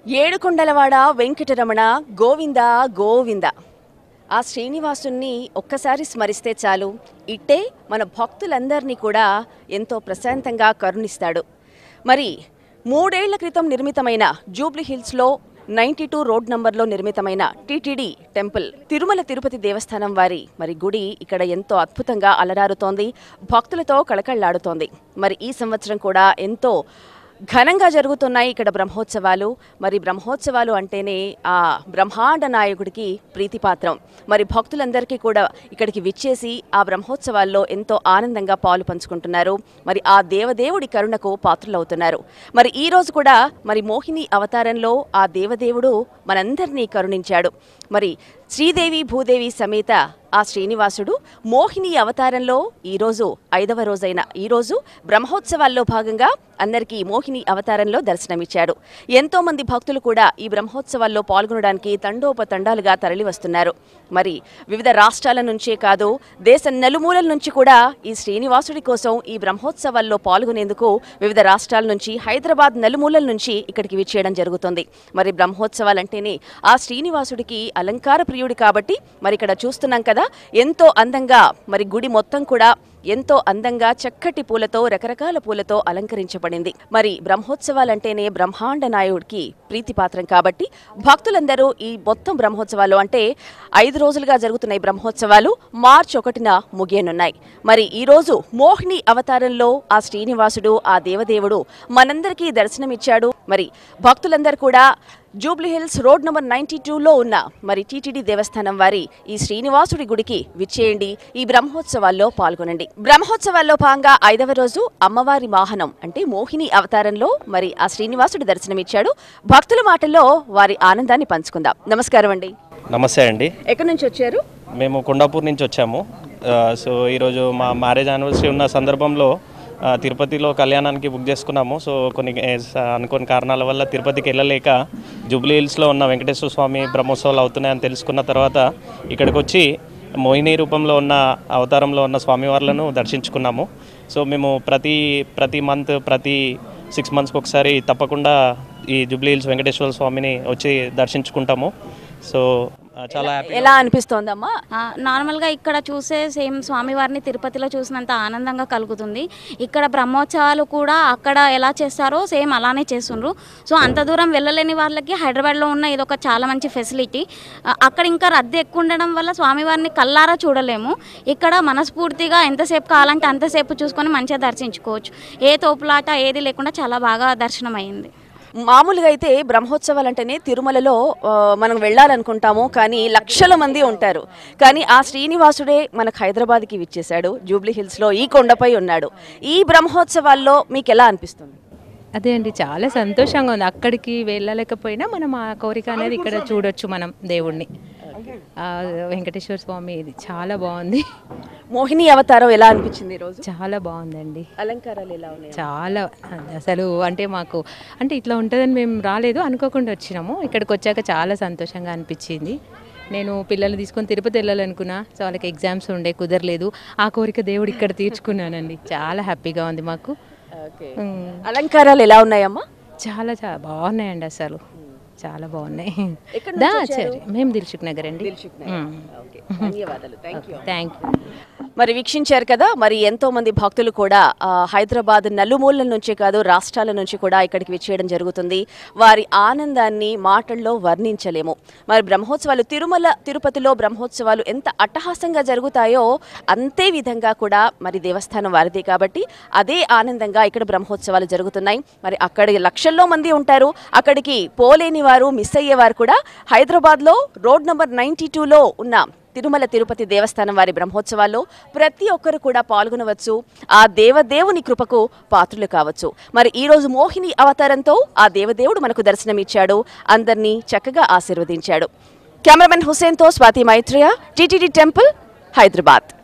ఏడుకొండలవాడ వెంకటరమణ గోవింద గోవింద ఆ శ్రీనివాసుణ్ణి ఒక్కసారి స్మరిస్తే చాలు ఇట్టే మన భక్తులందరినీ కూడా ఎంతో ప్రశాంతంగా కరుణిస్తాడు మరి మూడేళ్ల క్రితం నిర్మితమైన జూబ్లీ హిల్స్లో నైంటీ టూ రోడ్ నంబర్లో నిర్మితమైన టీటీడీ టెంపుల్ తిరుమల తిరుపతి దేవస్థానం వారి మరి గుడి ఇక్కడ ఎంతో అద్భుతంగా అలరారుతోంది భక్తులతో కళకళలాడుతోంది మరి ఈ సంవత్సరం కూడా ఎంతో ఘనంగా జరుగుతున్నాయి ఇక్కడ బ్రహ్మోత్సవాలు మరి బ్రహ్మోత్సవాలు అంటేనే ఆ బ్రహ్మాండ నాయకుడికి ప్రీతిపాత్రం మరి భక్తులందరికీ కూడా ఇక్కడికి విచ్చేసి ఆ బ్రహ్మోత్సవాల్లో ఎంతో ఆనందంగా పాలు పంచుకుంటున్నారు మరి ఆ దేవదేవుడి కరుణకు పాత్రలవుతున్నారు మరి ఈ రోజు కూడా మరి మోహిని అవతారంలో ఆ దేవదేవుడు మనందరినీ కరుణించాడు మరి శ్రీదేవి భూదేవి సమేత ఆ శ్రీనివాసుడు మోహిని అవతారంలో ఈరోజు ఐదవ రోజైన ఈరోజు బ్రహ్మోత్సవాల్లో భాగంగా అందరికీ మోహిని అవతారంలో దర్శనమిచ్చాడు ఎంతో మంది భక్తులు కూడా ఈ బ్రహ్మోత్సవాల్లో పాల్గొనడానికి తండోపతండాలుగా తరలివస్తున్నారు మరి వివిధ రాష్ట్రాల నుంచే కాదు దేశ నలుమూలల నుంచి కూడా ఈ శ్రీనివాసుడి కోసం ఈ బ్రహ్మోత్సవాల్లో పాల్గొనేందుకు వివిధ రాష్ట్రాల నుంచి హైదరాబాద్ నలుమూలల నుంచి ఇక్కడికి విచ్చేయడం జరుగుతుంది మరి బ్రహ్మోత్సవాలంటేనే ఆ శ్రీనివాసుడికి అలంకార ప్రియుడి కాబట్టి మరి ఇక్కడ చూస్తున్నాం కదా ఎంతో అందంగా మరి గుడి మొత్తం కూడా ఎంతో అందంగా చక్కటి పూలతో రకరకాల పూలతో అలంకరించబడింది మరి బ్రహ్మోత్సవాలంటేనే బ్రహ్మాండ నాయుడికి ప్రీతిపాత్రం కాబట్టి భక్తులందరూ ఈ మొత్తం బ్రహ్మోత్సవాలు అంటే ఐదు రోజులుగా జరుగుతున్న ఈ బ్రహ్మోత్సవాలు మార్చ్ ఒకటిన ముగియనున్నాయి మరి ఈ రోజు మోహిని అవతారంలో ఆ శ్రీనివాసుడు ఆ దేవదేవుడు మనందరికీ దర్శనమిచ్చాడు మరి భక్తులందరూ కూడా Jubilee Hills road number ninety టూలో ఉన్న మరి టీటీడీ దేవస్థానం వారి ఈ శ్రీనివాసుడి గుడికి విచ్చేయండి ఈ బ్రహ్మోత్సవాల్లో పాల్గొనండి బ్రహ్మోత్సవాల్లో భాగంగా ఐదవ రోజు అమ్మవారి వాహనం అంటే మోహిని అవతారంలో మరి ఆ శ్రీనివాసుడి దర్శనమిచ్చాడు భక్తుల మాటల్లో వారి ఆనందాన్ని పంచుకుందాం నమస్కారం అండి నమస్తే అండి ఎక్కడి నుంచి వచ్చారు మేము కొండాపూర్ నుంచి వచ్చాము ఆ, సో ఈరోజు మా మ్యారేజ్ యానివర్సరీ ఉన్న సందర్భంలో ఆ, తిరుపతిలో కళ్యాణానికి బుక్ చేసుకున్నాము సో కొన్ని ఏ, స- అనుకోని కారణాల వల్ల తిరుపతికి వెళ్ళలేక జూబ్లీ హిల్స్లో ఉన్న వెంకటేశ్వర స్వామి బ్రహ్మోత్సవాలు అవుతున్నాయని తెలుసుకున్న తర్వాత ఇక్కడికి వచ్చి మోహిని రూపంలో ఉన్న అవతారంలో ఉన్న స్వామివార్లను దర్శించుకున్నాము సో మేము ప్రతి ప్రతి మంత్ ప్రతి సిక్స్ మంత్స్కి ఒకసారి తప్పకుండా ఈ జూబ్లీ హిల్స్ వెంకటేశ్వర స్వామిని వచ్చి దర్శించుకుంటాము సో ఆ, చాలా హ్యాపీ ఎలా అనిపిస్తోందమ్మా ఆ, నార్మల్గా ఇక్కడ చూసే సేమ్ స్వామివారిని తిరుపతిలో చూసినంత ఆనందంగా కలుగుతుంది ఇక్కడ బ్రహ్మోత్సవాలు కూడా అక్కడ ఎలా చేస్తారో సేమ్ అలానే చేస్తుండ్రు సో అంత దూరం వెళ్ళలేని వాళ్ళకి హైదరాబాద్లో ఉన్న ఇది ఒక చాలా మంచి ఫెసిలిటీ ఆ, అక్కడ ఇంకా రద్దీ ఎక్కువ ఉండడం వల్ల స్వామివారిని కల్లారా చూడలేము ఇక్కడ మనస్ఫూర్తిగా ఎంతసేపు కావాలంటే అంతసేపు చూసుకొని మంచిగా దర్శించుకోవచ్చు ఏ తోపులాట ఏది లేకుండా చాలా బాగా దర్శనం అయింది మామూలుగా అయితే బ్రహ్మోత్సవాలు అంటేనే తిరుమలలో ఆ, మనం వెళ్ళాలనుకుంటాము కానీ లక్షల మంది ఉంటారు కానీ ఆ శ్రీనివాసుడే మనకు హైదరాబాద్కి విచ్చేశాడు జూబ్లీ హిల్స్లో ఈ కొండపై ఉన్నాడు ఈ బ్రహ్మోత్సవాల్లో మీకు ఎలా అనిపిస్తుంది అదే అండి చాలా సంతోషంగా ఉంది అక్కడికి వెళ్ళలేకపోయినా మనం ఆ కోరిక అనేది ఇక్కడ చూడొచ్చు మనం దేవుణ్ణి ఆ వెంకటేశ్వర స్వామి ఇది చాలా బాగుంది మోహిని అవతారం ఎలా అనిపించింది ఈరోజు చాలా బాగుందండి అలంకారాలు ఎలా ఉన్నాయి చాలా అసలు అంటే మాకు అంటే ఇట్లా ఉంటుందని మేము రాలేదు అనుకోకుండా వచ్చినాము ఇక్కడికి వచ్చాక చాలా సంతోషంగా అనిపించింది నేను పిల్లలు తీసుకొని తిరుపతి వెళ్ళాలనుకున్నా సో వాళ్ళకి ఎగ్జామ్స్ ఉండే కుదరలేదు ఆ కోరిక దేవుడు ఇక్కడ తీర్చుకున్నానండి చాలా హ్యాపీగా ఉంది మాకు ఉమ్. అలంకారాలు ఎలా ఉన్నాయమ్మా చాలా చాలా బాగున్నాయండి అసలు చాలా బాగున్నాయి ఎక్కడి నుంచి దా వచ్చారు? సరే మేము దిల్సుఖ్ నగర్ అండి ఓకే ధన్యవాదాలు థ్యాంక్ యూ థ్యాంక్ యూ మరి వీక్షించారు కదా మరి ఎంతో మంది భక్తులు కూడా ఆ, హైదరాబాద్ నలుమూలల నుంచే కాదు రాష్ట్రాల నుంచి కూడా ఇక్కడికి విచ్చేయడం జరుగుతుంది వారి ఆనందాన్ని మాటల్లో వర్ణించలేము మరి బ్రహ్మోత్సవాలు తిరుమల తిరుపతిలో బ్రహ్మోత్సవాలు ఎంత అట్టహాసంగా జరుగుతాయో అంతే విధంగా కూడా మరి దేవస్థానం వారిదే కాబట్టి అదే ఆనందంగా ఇక్కడ బ్రహ్మోత్సవాలు జరుగుతున్నాయి మరి అక్కడ లక్షల్లో మంది ఉంటారు అక్కడికి పోలేని వారు మిస్ అయ్యేవారు కూడా హైదరాబాద్లో రోడ్ నంబర్ నైంటీ టూలో ఉన్న తిరుమల తిరుపతి దేవస్థానం వారి బ్రహ్మోత్సవాల్లో ప్రతి ఒక్కరు కూడా పాల్గొనవచ్చు ఆ దేవదేవుని కృపకు పాత్రులు కావచ్చు మరి ఈ రోజు మోహిని అవతారంతో ఆ దేవదేవుడు మనకు దర్శనమిచ్చాడు అందరినీ చక్కగా ఆశీర్వదించాడు కెమెరామెన్ హుసేన్తో స్వాతి మైత్రేయ టీటీడీ టెంపుల్ హైదరాబాద్